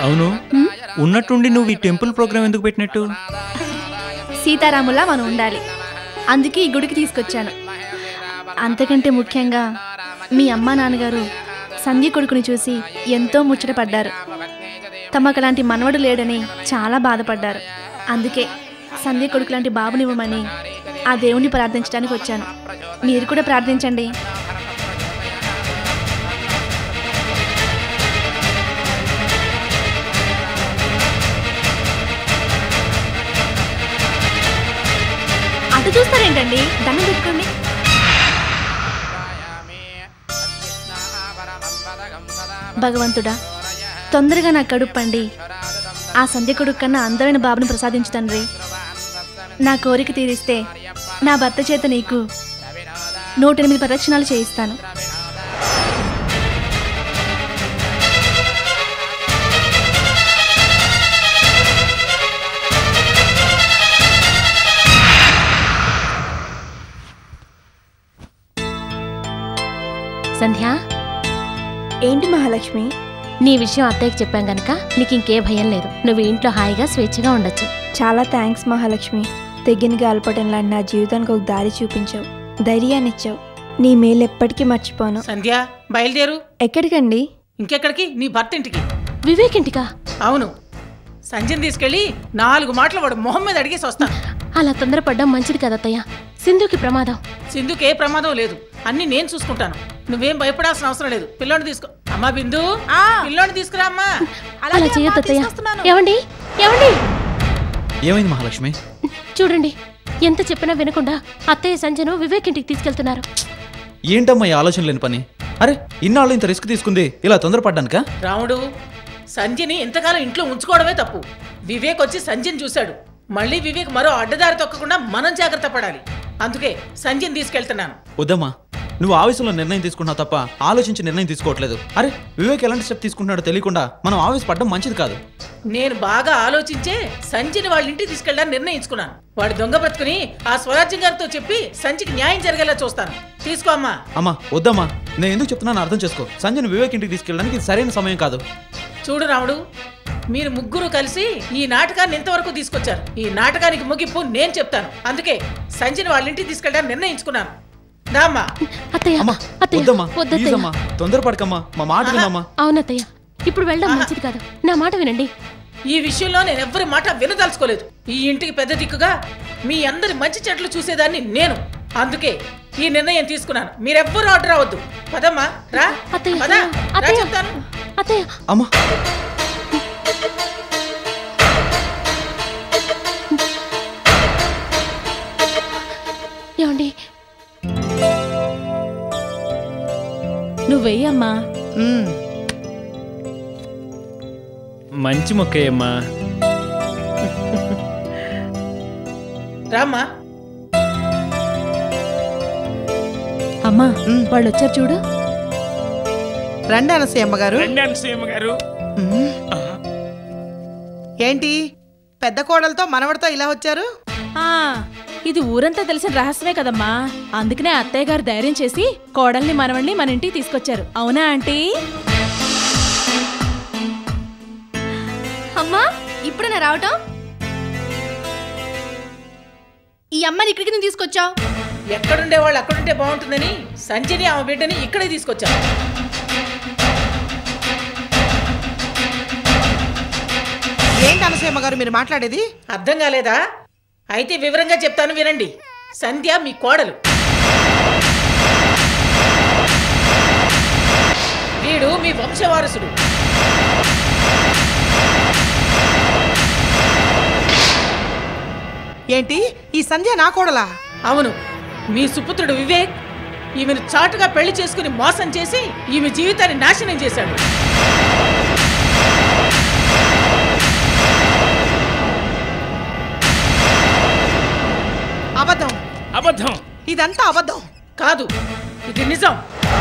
అవును ఉన్నట్టుండి నువ్వు ఈ టెంపుల్ ప్రోగ్రామ్ ఎందుకు పెట్టినట్టు సీతారాములా మనం ఉండాలి అందుకే ఈ గుడికి తీసుకొచ్చాను అంతకంటే ముఖ్యంగా మీ అమ్మా నాన్నగారు సంధ్య కొడుకుని చూసి ఎంతో ముచ్చటపడ్డారు తమకు అలాంటి మనవడు లేడని చాలా బాధపడ్డారు అందుకే సంధ్య కొడుకు లాంటి బాబునివ్వమని ఆ దేవుణ్ణి ప్రార్థించడానికి వచ్చాను మీరు కూడా ప్రార్థించండి అటు చూస్తారేంటండి దండం పెట్టుకోండి భగవంతుడా తొందరగా నా కడుపు పండి ఆ సంధ్య కొడుకు కన్నా అందమైన బాబుని ప్రసాదించు తండ్రి నా కోరిక తీరిస్తే నా భర్త చేత నీకు నూట ఎనిమిది ప్రదక్షిణాలు చేయిస్తాను సంధ్య ఏంటి మహాలక్ష్మి నీ విషయం అత్తయ్యకి చెప్పాం గనక నీకు ఇంకే భయం లేదు నువ్వు ఇంట్లో హాయిగా స్వేచ్ఛగా ఉండొచ్చు చాలా థ్యాంక్స్ మహాలక్ష్మి తెగిన గాల్పటం లాంటి నా జీవితానికి ఒక దారి చూపించావు ధైర్యాన్ని ఇచ్చావు నీ మేలు ఎప్పటికీ మర్చిపోను సంధ్య బయలుదేరు ఎక్కడికండి ఇంకెక్కడికి నీ భర్త ఇంటికి వివేక్ ఇంటికా అవును సంజయ్ తీసుకెళ్ళి నాలుగు మాటలు వాడు మొహం మీద అడిగేసి వస్తాను అలా తొందరపడ్డం మంచిది కదా అత్తయ్య సింధుకి ప్రమాదం సింధుకి ఏ ప్రమాదం లేదు అన్ని నేను చూసుకుంటాను నువ్వేం భయపడాల్సిన అవసరం లేదు పిల్లోని తీసుకో అమ్మా బిందు పిల్లోని తీసుకురా అమ్మా అలా చేయొద్దు అత్తయ్య ఏమండి ఏమండి ఏమైంది మహాలక్ష్మి చూడండి ఎంత చెప్పినా వినకుండా అత్తయ్య సంజను వివేక్ ఇంటికి తీసుకెళ్తున్నారు ఏంటమ్మా ఈ ఆలోచన లేని పని అరే ఇన్నాళ్ళు ఇంత రిస్క్ తీసుకుంది ఇలా తొందరపడ్డానుకా రాముడు సంజయ్ని ఎంతకాలం ఇంట్లో ఉంచుకోవడమే తప్పు వివేక్ వచ్చి సంజయ్ని చూశాడు మళ్ళీ వివేక్ మరో అడ్డదారి తొక్కకుండా మనం జాగ్రత్త పడాలి అందుకే సంజయ్ని తీసుకెళ్తున్నాను వద్దమ్మా నువ్వు ఆవేశంలో నిర్ణయం తీసుకుంటున్నావు తప్ప ఆలోచించి నిర్ణయం తీసుకోవట్లేదు అరే వివేక్ ఎలాంటి స్టెప్ తీసుకుంటున్నాడో తెలియకుండా మనం ఆవేశపడడం మంచిది కాదు నేను బాగా ఆలోచించే సంజయ్ని వాళ్ళ ఇంటికి తీసుకెళ్ళడానికి నిర్ణయించుకున్నాను వాడి దొంగ బ్రతుకుని ఆ స్వరాజ్యం గారితో చెప్పి సంచికి న్యాయం జరిగేలా చూస్తాను తీసుకో అమ్మా అమ్మా వద్దమ్మా నేను ఎందుకు చెప్తున్నాను అర్థం చేసుకో సంజయ్ వివేక్ ఇంటికి తీసుకెళ్ళడానికి ఇది సరైన సమయం కాదు చూడు రాముడు మీరు ముగ్గురు కలిసి ఈ నాటకాన్ని ఇంతవరకు తీసుకొచ్చారు ఈ నాటకానికి ముగింపు నేను చెప్తాను అందుకే సంజయ్ని వాళ్ళ ఇంటికి తీసుకెళ్ళడానికి నిర్ణయించుకున్నాను దామ్మా అత్తయ్య అమ్మా అత్తయ్య వద్దమ్మా వద్దత్తయ్య ప్లీజ్ అమ్మా తొందరపడకమ్మా మా మాట వినమ్మా అవునత్తయ్య ఇప్పుడు వెళ్ళడం మంచిది కాదు నా మాట వినండి ఈ విషయంలో నేను ఎవ్వరి మాట వినదలుచుకోలేదు ఈ ఇంటికి పెద్ద దిక్కుగా మీ అందరి మంచి చెట్లు చూసేదాన్ని నేను అందుకే ఈ నిర్ణయం తీసుకున్నాను మీరెవ్వరూ ఆర్డర్ అవ్వద్దు పదమ్మా రా అత్తయ్య పద రా అత్తయ్య చెప్తాను అత్తయ్య అమ్మా ఏమండి నువ్వెయ్యమ్మా మంచి మొక్కయ్యమ్మా రామ్మా అమ్మా వాళ్ళు వచ్చారు చూడు రండి అనసూయమ్మ గారు గారు ఏంటి పెద్ద కోడలతో మనవడితో ఇలా వచ్చారు ఆ ఇది ఊరంతా తెలిసిన రహస్యమే కదమ్మా అందుకనే అత్తయ్య గారు ధైర్యం చేసి కోడల్ని మనవణ్ణి మన ఇంటికి తీసుకొచ్చారు అవునా ఆంటీ అమ్మా ఇప్పుడేనా రావటం ఈ అమ్మని ఇక్కడికి నువ్వు తీసుకొచ్చావు ఎక్కడుండే వాళ్ళు అక్కడుంటే బాగుంటుందని సంజయ్ని ఆమె బిడ్డని ఇక్కడే తీసుకొచ్చాను ఏంటి అనసూయమ్మ గారు మీరు మాట్లాడేది అర్థం కాలేదా అయితే వివరంగా చెప్తాను వినండి సంధ్య మీ కోడలు వీడు మీ వంశవారసుడు ఏంటి ఈ సంధ్య నా కోడలా అవును మీ సుపుత్రుడు వివేక్ ఈమెను చాటుగా పెళ్లి చేసుకుని మోసం చేసి ఈమె జీవితాన్ని నాశనం చేశాడు అబద్ధం అబద్ధం ఇదంతా అబద్ధం కాదు ఇది నిజం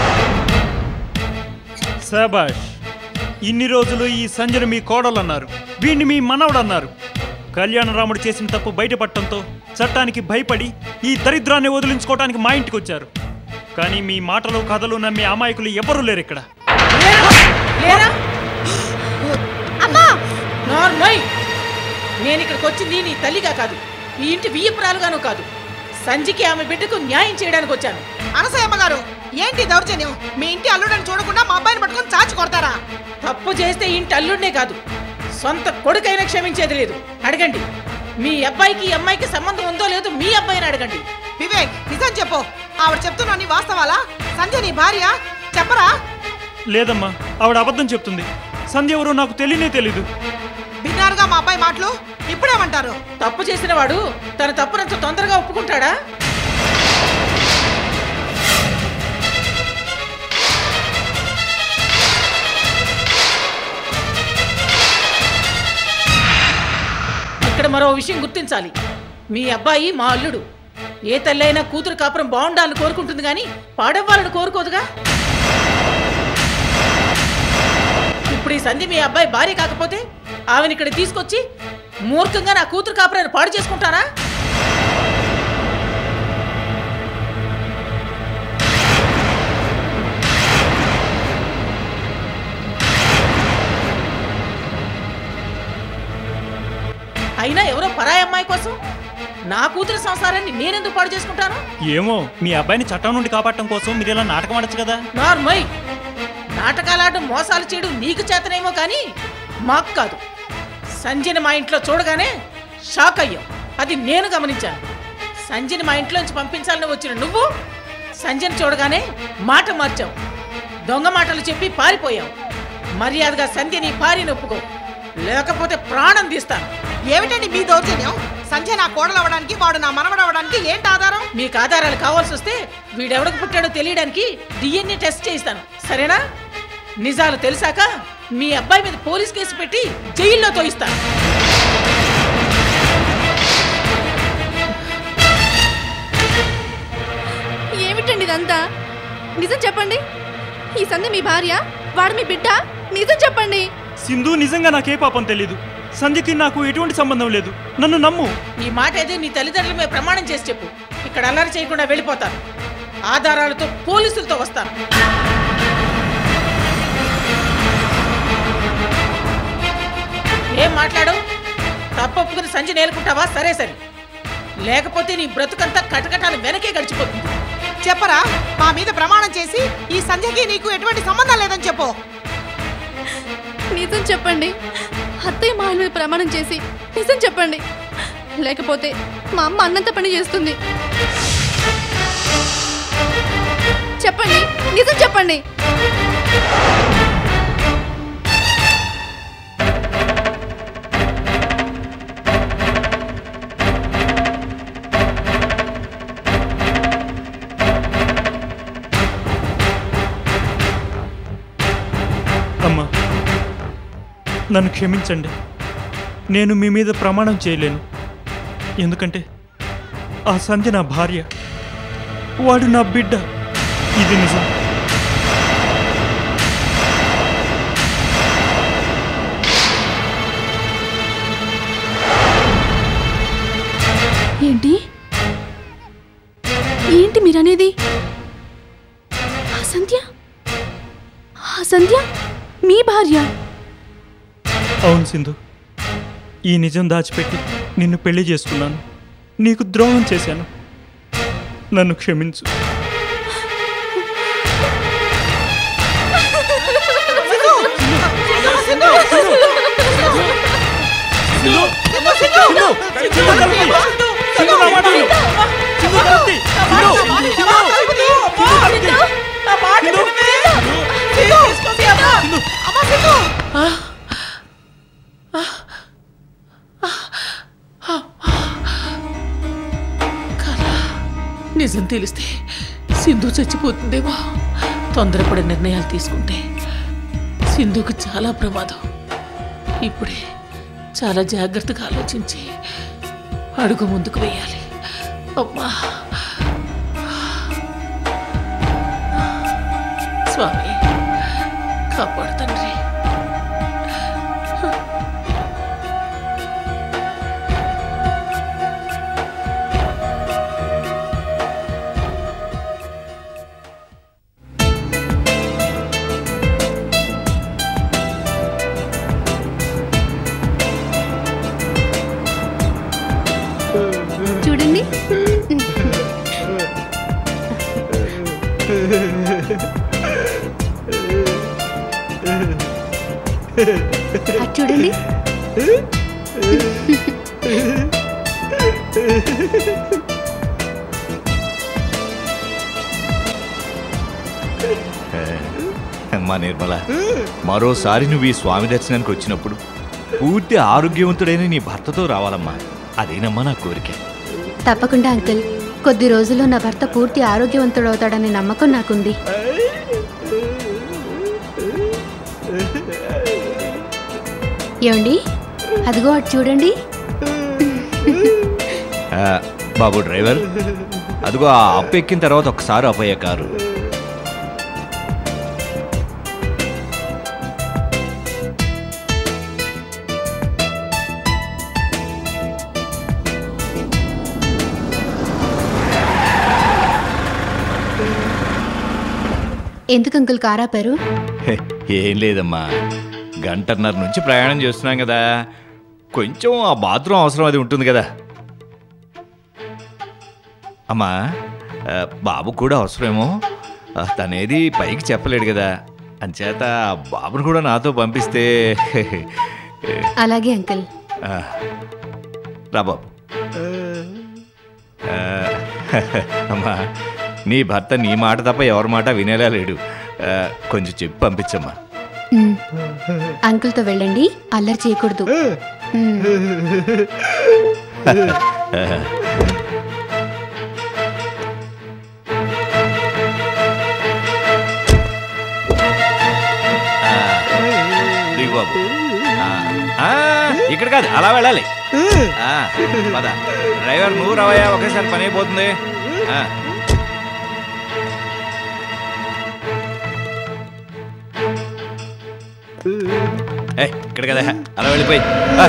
శబాష్ ఇన్ని రోజులు ఈ సంజను మీ కోడలన్నారు వీణ్ణి మీ మనవడన్నారు కళ్యాణరాముడు చేసిన తప్పు బయటపడటంతో చట్టానికి భయపడి ఈ దరిద్రాన్ని వదిలించుకోవటానికి మా ఇంటికి వచ్చారు కానీ మీ మాటలు కథలు నమ్మే అమాయకులు ఎవరూ లేరు ఇక్కడ లేరా? లేరా అమ్మా నార్మై నేను ఇక్కడికి వచ్చింది నీ తల్లిగా కాదు ఈ ఇంటి వియ్యపురాలుగాను కాదు సంజికి ఆమె బిడ్డకు న్యాయం చేయడానికి వచ్చాను అనసూయమ్మ గారు ఏంటి దౌర్జన్యం మీ ఇంటి అల్లుడని చూడకుండా మా అబ్బాయిని పట్టుకొని చాచి కొడతారా తప్పు చేస్తే ఇంటి అల్లుడినే కాదు సొంత కొడుకైనా క్షమించేది లేదు అడగండి మీ అబ్బాయికి ఈ అమ్మాయికి సంబంధం ఉందో లేదో మీ అబ్బాయిని అడగండి వివేక్ నిజం చెప్పు ఆవిడ చెప్తున్నా నీ వాస్తవాలా సంజయ్ నీ భార్య చెప్పరా లేదమ్మా ఆవిడ అబద్ధం చెప్తుంది సంధ్య ఎవరో నాకు తెలియనే తెలీదు విన్నారుగా మా అబ్బాయి మాటలు ఇప్పుడేమంటారు తప్పు చేసిన వాడు తన తప్పునంత తొందరగా ఒప్పుకుంటాడా ఇక్కడ మరో విషయం గుర్తించాలి మీ అబ్బాయి మా అల్లుడు ఏ తల్లైనా కూతురు కాపురం బాగుండాలని కోరుకుంటుంది కానీ పాడవ్వాలని కోరుకోదుగా ఇప్పుడు ఈ సంధి మీ అబ్బాయి భార్య కాకపోతే ఆమెను ఇక్కడ తీసుకొచ్చి మూర్ఖంగా నా కూతురు కాపురాన్ని పాడు చేసుకుంటారా అయినా ఎవరో పరాయి అమ్మాయి కోసం నా కూతురు సంసారాన్ని నేనెందుకు పాడు చేసుకుంటాను ఏమో మీ అబ్బాయిని చట్టం నుండి కాపాడటం కోసం మీరు ఇలా నాటకం ఆడచ్చు కదా నార్మల్ నాటకాలాడడం మోసాలు చేయడం నీకు చేతనేమో కానీ మాకు కాదు సంజయ్ని మా ఇంట్లో చూడగానే షాక్ అయ్యాం అది నేను గమనించాను సంజయ్ని మా ఇంట్లోంచి పంపించాలని వచ్చిన నువ్వు సంజయ్ని చూడగానే మాట మార్చావు దొంగ మాటలు చెప్పి పారిపోయావు మర్యాదగా సంధ్య నీ భార్యను ఒప్పుకో లేకపోతే ప్రాణం తీస్తాను ఏమిటండి మీ దౌర్జన్యం సంజయ్ నా కోడలు అవ్వడానికి వాడు నా మనవడు అవ్వడానికి ఏంటి ఆధారం మీకు ఆధారాలు కావాల్సి వస్తే వీడెవడకు పుట్టాడో తెలియడానికి డిఎన్ఏ టెస్ట్ చేయిస్తాను సరేనా నిజాలు తెలిసాక మీ అబ్బాయి మీద పోలీస్ కేసు పెట్టి జైల్లో తోయిస్తాను ఏమిటండి ఇదంతా నిజం చెప్పండి ఈ సంధి మీ భార్య వాడు మీ బిడ్డ నిజం చెప్పండి సింధు నిజంగా నాకే పాపం తెలీదు సంధ్యకి నాకు ఎటువంటి సంబంధం లేదు నన్ను నమ్ము ఈ మాట ఏదో నీ తల్లిదండ్రుల మీద ప్రమాణం చేసి చెప్పు ఇక్కడ అల్లరి చేయకుండా వెళ్ళిపోతాను ఆధారాలతో పోలీసులతో వస్తాను ఏం మాట్లాడు తప్పొప్పుకుని సంజయ్ నేర్పుకుంటావా సరే సరే లేకపోతే నీ బ్రతుకంతా కటకటాలు వెనకే గడిచిపోతుంది చెప్పరా మా మీద ప్రమాణం చేసి ఈ సంజయ్కి నీకు ఎటువంటి సంబంధం లేదని చెప్పు నిజం చెప్పండి అత్తయ్య మా ఆయన మీద ప్రమాణం చేసి నిజం చెప్పండి లేకపోతే మా అమ్మ అన్నంత పని చేస్తుంది చెప్పండి నిజం చెప్పండి అమ్మా నన్ను క్షమించండి నేను మీ మీద ప్రమాణం చేయలేను ఎందుకంటే ఆ సంధ్య నా భార్య వాడు నా బిడ్డ ఇది నిజం ఏంటి ఏంటి మీరనేది ఆ సంధ్య ఆ సంధ్య మీ భార్య అవును సింధు ఈ నిజం దాచిపెట్టి నిన్ను పెళ్లి చేసుకున్నాను నీకు ద్రోహం చేశాను నన్ను క్షమించు సింధు, సింధు కలుపుతి. సింధు నా మాట విను. సింధు కలుపుతి. సింధు, సింధు, సింధు కలుపుతి. సింధు. నిజం తెలిస్తే సింధు చచ్చిపోతుందేమో తొందరపడి నిర్ణయాలు తీసుకుంటే సింధుకు చాలా ప్రమాదం ఇప్పుడే చాలా జాగ్రత్తగా ఆలోచించి అడుగు ముందుకు వేయాలి అమ్మా స్వామి కాపాడు తండ్రి అటు చూడండి అమ్మా నిర్మల మరోసారి నువ్వు ఈ స్వామి దర్శనానికి వచ్చినప్పుడు పూర్తి ఆరోగ్యవంతుడైన నీ భర్తతో రావాలమ్మా అదేనమ్మా నా కోరిక తప్పకుండా అంకుల్ కొద్ది రోజుల్లో నా భర్త పూర్తి ఆరోగ్యవంతుడవుతాడనే నమ్మకం నాకుంది ఏమండి అదిగో అటు చూడండి ఆ, బాబు డ్రైవర్ అదిగో ఆ అప్పు ఎక్కిన తర్వాత ఒకసారి అపోయే కారు ఎందుకు అంకుల్ కారాపారు హె, ఏం లేదమ్మా గంటన్నర నుంచి ప్రయాణం చేస్తున్నాం కదా కొంచెం ఆ బాత్రూమ్ అవసరం అది ఉంటుంది కదా అమ్మా ఆ, బాబు కూడా అవసరమేమో ఆ, తనేది పైకి చెప్పలేడు కదా అంచేత ఆ బాబును కూడా నాతో పంపిస్తే అలాగే అంకుల్ ఆ, రా బాబు ఆ, అమ్మా నీ భర్త నీ మాట తప్ప ఎవరి మాట వినేలా లేడు ఆ, కొంచెం చెప్పి పంపించమ్మా ఉమ్. అంకుల్తో వెళ్ళండి అల్లరి చేయకూడదు ఉమ్. దిగు బాబు ఆ, ఆ, ఇక్కడ కాదు అలా వెళ్ళాలి ఆ, పద డ్రైవర్ నువ్వు రావయ్యా ఒకేసారి పని అయిపోతుంది ఆ. ఏ ఇక్కడ కదా అలా వెళ్ళిపోయి ఆ.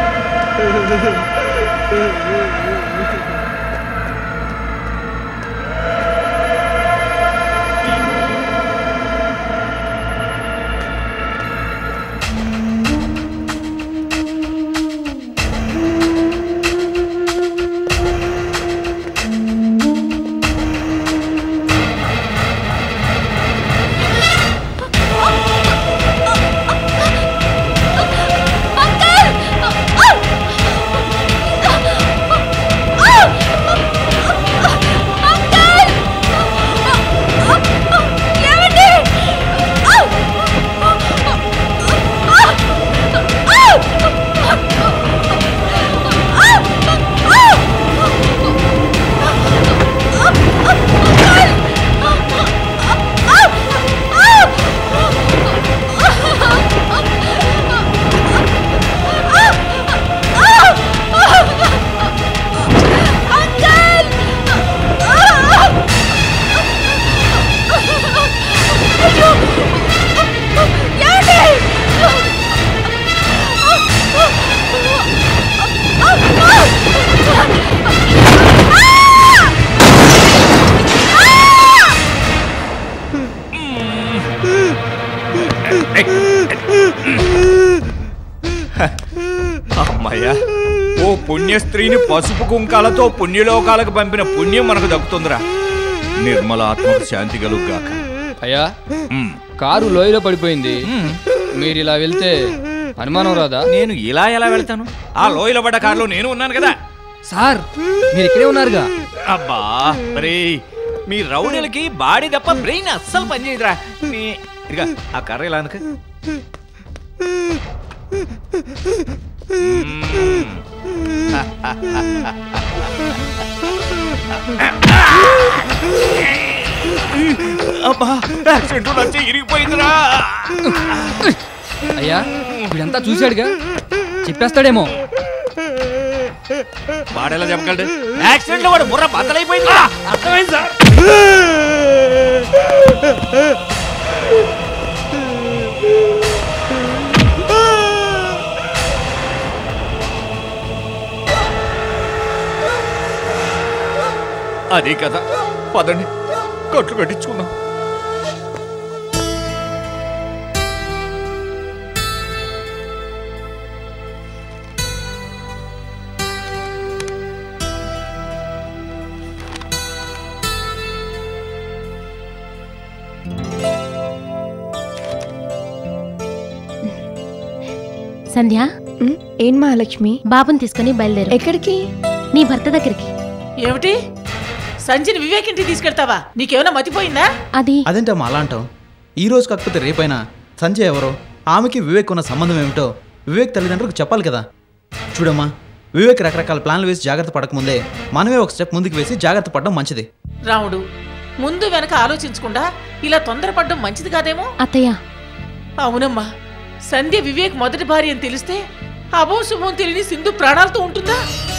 అమ్మయ్యా ఓ పుణ్య స్త్రీని పసుపు కుంకాలతో పుణ్యలోకాలకు పంపిన పుణ్యం మనకు దక్కుతుందిరా నిర్మల ఆత్మకు శాంతి కలుగుగాక అయ్యా ఉమ్. కారు లోయలో పడిపోయింది మీరు ఇలా వెళ్తే అనుమానం రాదా నేను ఇలా ఎలా వెళ్తాను ఆ లోయలో పడ్డ కారులో నేను ఉన్నాను కదా సార్ మీరు ఇక్కడే ఉన్నారుగా అబ్బా మరి మీ రౌడీలకి బాడీ తప్ప బ్రెయిన్ అస్సలు పనిచేయదురా మీ ఇదిగా ఆ కర్ర ఇలా అందుకు అబ్బా యాక్సిడెంట్ వచ్చి ఇరిగిపోయిందిరా అయ్యా వీడంతా చూశాడుగా చెప్పేస్తాడేమో వాడెలా చెప్పగలడు యాక్సిడెంట్ లో వాడు బుర్ర బద్దలైపోయింది అర్థమైంది సార్ అదే కదా పదండి కట్లు కట్టించుకుందాం సంధ్య ఏం మహాలక్ష్మి బాబుని తీసుకుని బయలుదేరు ఎక్కడికి నీ భర్త దగ్గరికి ఏమిటి సంజయ్ వివేక్ ఇంటికి తీసుకెళ్తావా నీకేమైనా మతిపోయిందా అది అదేంటమ్మా అలా అంటావు ఈ రోజు కాకపోతే రేపైనా సంజయ్ ఎవరో ఆమెకి వివేక్ ఉన్న సంబంధం ఏమిటో వివేక్ తల్లిదండ్రులకు చెప్పాలి కదా చూడమ్మా వివేక్ రకరకాల ప్లాన్లు వేసి జాగ్రత్త పడకముందే మనమే ఒక స్టెప్ ముందుకు వేసి జాగ్రత్త పడడం మంచిది రాముడు ముందు వెనక ఆలోచించకుండా ఇలా తొందరపడడం మంచిది కాదేమో అత్తయ్య అవునమ్మా సంధ్య వివేక్ మొదటి భార్య అని తెలిస్తే అభం శుభం తెలియని సింధు ప్రాణాలతో ఉంటుందా